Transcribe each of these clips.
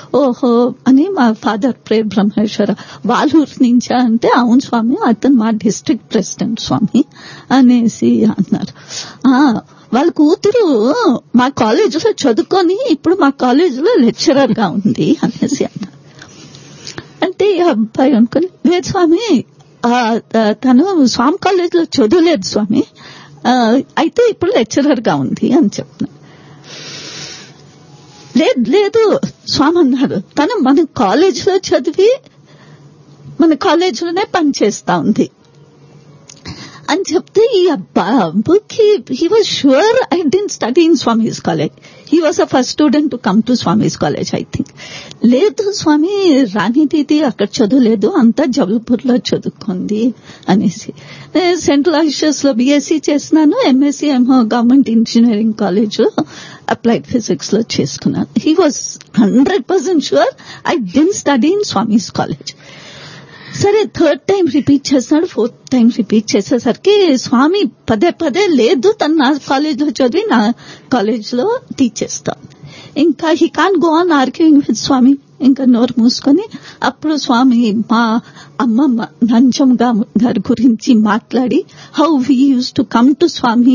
ఓహో అని మా ఫాదర్ ప్రేర్ బ్రహ్మేశ్వర వాళ్ళూరు నుంచా అంటే అవును స్వామి అతను మా డిస్ట్రిక్ట్ ప్రెసిడెంట్ స్వామి అనేసి అన్నారు ఆ వాళ్ళ కూతురు మా కాలేజీలో చదువుకొని ఇప్పుడు మా కాలేజీలో లెక్చరర్ గా ఉంది అనేసి అన్నారు అంటే ఈ అబ్బాయి అనుకుని లేదు స్వామి ఆ, ఆ, తను స్వామి కాలేజీలో చదువులేదు స్వామి ఆ, అయితే ఇప్పుడు లెక్చరర్ గా ఉంది అని చెప్తున్నా లేదు లేదు స్వామి అన్నాడు తను మన కాలేజీలో చదివి మన కాలేజీలోనే పనిచేస్తా ఉంది అని చెప్తే ఈ అబ్బాయికి he was sure I didn't study in Swami's college he was a first student to come to Swami's college I think లేదు స్వామి రాణి దీది అక్కడ చదువులేదు అంతా జబల్పూర్ లో చదువుకుంది అనేసి నేను సెంట్రల్ ఆఫీసర్స్ లో బీఎస్సీ చేసినాను ఎంఎస్సీ ఏమో గవర్నమెంట్ ఇంజనీరింగ్ కాలేజ్ లో అప్లైడ్ ఫిజిక్స్ లో చేసుకున్నాను he was hundred percent sure I didn't study in Swami's college సరే థర్డ్ టైం రిపీట్ చేస్తున్నాడు ఫోర్త్ టైం రిపీట్ చేసేసరికి స్వామి పదే పదే లేదు తను నా కాలేజ్ లో చదివి నా కాలేజ్ లో టీచ్ చేస్తాం ఇంకా he can go on arguing with Swami ఇంకా నోరు మూసుకొని అప్పుడు స్వామి మా అమ్మమ్మ నంజం గారి గురించి మాట్లాడి how we used to come to Swami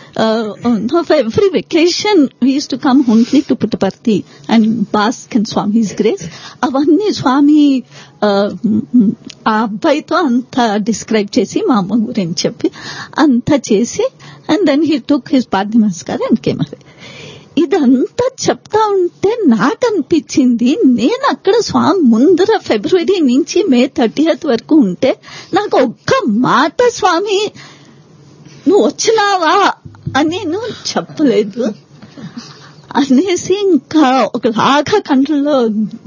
every vacation we used to come only to Puttaparthi and bask and Swami's grace అవన్నీ స్వామి ఆ, ఆ అబ్బాయితో అంత డిస్క్రైబ్ చేసి మా అమ్మ గురించి చెప్పి అంతా చేసి and then he took his పార్థి నమస్కారం అండ్ కేమ్ అవే ఇదంతా చెప్తా ఉంటే నాకు అనిపించింది నేను అక్కడ స్వామి ముందర ఫిబ్రవరి నుంచి మే థర్టీయత్ వరకు ఉంటే నాకు ఒక్క మాట స్వామి నువ్వు వచ్చినావా అని నువ్వు చెప్పలేదు అనేసి ఇంకా ఒకలాగా కంట్లలో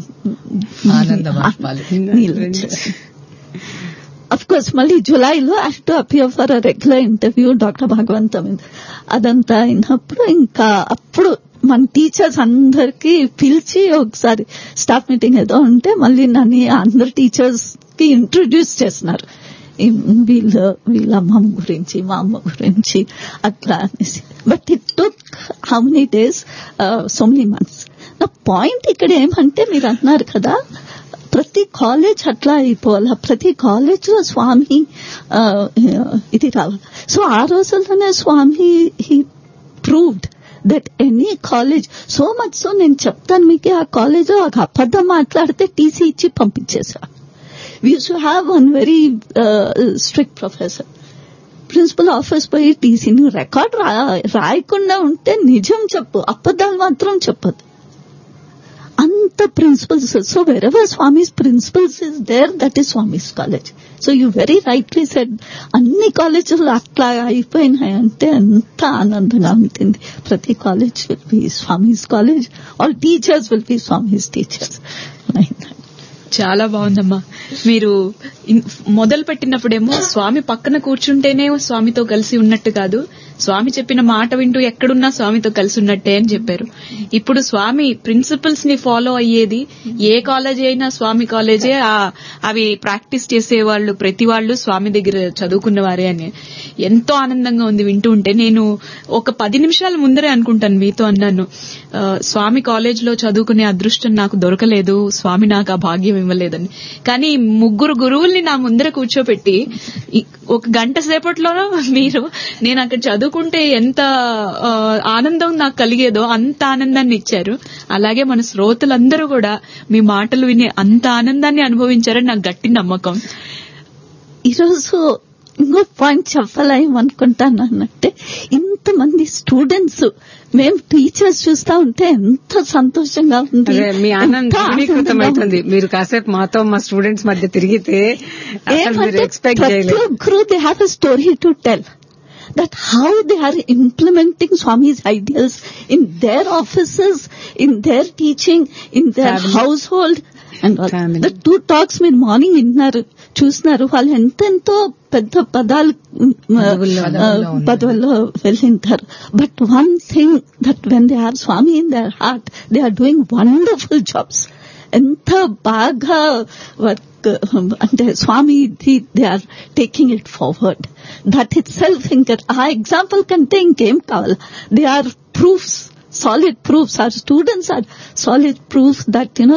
ఆనంద బాష్పాలు. నీళ్ళు వచ్చేసాయి. అఫ్ కోర్స్ మళ్ళీ జులైలో I to appear for a regular interview doctor Bhagavantam అదంతా అయినప్పుడు ఇంకా అప్పుడు మన టీచర్స్ అందరికి పిలిచి ఒకసారి స్టాఫ్ మీటింగ్ ఏదో ఉంటే మళ్ళీ నన్ను అందరు టీచర్స్ కి ఇంట్రొడ్యూస్ చేస్తున్నారు ఈ వీళ్ళ వీళ్ళ అమ్మమ్మ గురించి మా అమ్మ గురించి అట్లా అనేసి but it took how many days so many months నా పాయింట్ ఇక్కడ ఏమంటే మీరు అన్నారు కదా ప్రతి కాలేజ్ అట్లా అయిపోవాలా ప్రతి కాలేజ్ లో స్వామి ఆ, ఇది రావాలి సో ఆ రోజుల్లోనే Swami he proved that any college so much so నేను చెప్తాను మీకు ఆ కాలేజ్ లో ఒక అబద్ధం మాట్లాడితే టీసీ ఇచ్చి పంపించేసా we used have one very strict professor principal office పోయి టీసీ నువ్వు రికార్డ్ రాయకుండా ఉంటే నిజం చెప్పు అబద్ధాలు మాత్రం చెప్పదు అంత principles so wherever Swami's principles is there that is Swami's college so you very rightly said అన్ని కాలేజీలు అట్లా అయిపోయినాయి అంటే ఎంత ఆనందంగా ఉంటుంది ప్రతి college will be Swami's college all teachers will be Swami's teachers చాలా బాగుందమ్మా మీరు ఇన్- మొదలు పెట్టినప్పుడేమో స్వామి పక్కన కూర్చుంటేనే స్వామితో కలిసి ఉన్నట్టు కాదు స్వామి చెప్పిన మాట వింటూ ఎక్కడున్నా స్వామితో కలిసి ఉన్నట్టే అని చెప్పారు ఇప్పుడు స్వామి ప్రిన్సిపల్స్ ని ఫాలో అయ్యేది ఏ కాలేజ్ అయినా స్వామి కాలేజే ఆ- అవి ప్రాక్టీస్ చేసేవాళ్ళు ప్రతి వాళ్ళు స్వామి దగ్గర చదువుకున్న వారే అని ఎంతో ఆనందంగా ఉంది వింటూ ఉంటే నేను ఒక పది నిమిషాల ముందరే అనుకుంటాను మీతో అన్నాను ఆ, స్వామి కాలేజ్ లో చదువుకునే అదృష్టం నాకు దొరకలేదు స్వామి నాకు ఆ భాగ్యం ఇవ్వలేదని కానీ ముగ్గురు గురువుల్ని నా ముందర కూర్చోపెట్టి ఈ- ఒక గంట సేపట్లో మీరు నేను అక్కడ చదువుకుంటే ఎంత ఆ, ఆనందం నాకు కలిగేదో అంత ఆనందాన్ని ఇచ్చారు అలాగే మన శ్రోతలందరూ కూడా మీ మాటలు విని అంత ఆనందాన్ని అనుభవించారని నాకు గట్టి నమ్మకం ఈరోజు ఇంకో పాయింట్ చెప్పలేమనుకుంటాను అన్నట్టే ఇంతమంది స్టూడెంట్స్ మేము టీచర్స్ చూస్తా ఉంటే ఎంత సంతోషంగా ఉంది అదే మీ ఆనందం ఎంత ద్విగుణీకృతం ఆనందంగా అవుతుంది మీరు కాసేపు మాతో మా స్టూడెంట్స్ మధ్య తిరిగితే అసలు మీరు ఏమంటే ఎక్స్పెక్ట్ ప్రతి చేయలేదు ఒక్కరు they have a story to tell that how they are implementing Swami's ideals in their offices, in their teaching, in their Family. household. And all. Family. the two talks మీరు morning విన్నారు చూసినారు వాళ్ళు ఎంతెంతో పెద్ద పదాలు ఉమ్, పదవుల్లో ఆ, పదవుల్లో ఉన్నారు. పదవుల్లో వెళ్ళింటారు but one thing that when they are Swami in their heart they are doing wonderful jobs ఎంత బాగా వర్క్ అంటే Swami they are taking it forward that ఇట్ సెల్ఫ్ ఇంకా ఆ ఎగ్జాంపుల్ కంటే ఇంకేం కావాలి they are proofs solid proofs. Our students are solid proofs that, you know,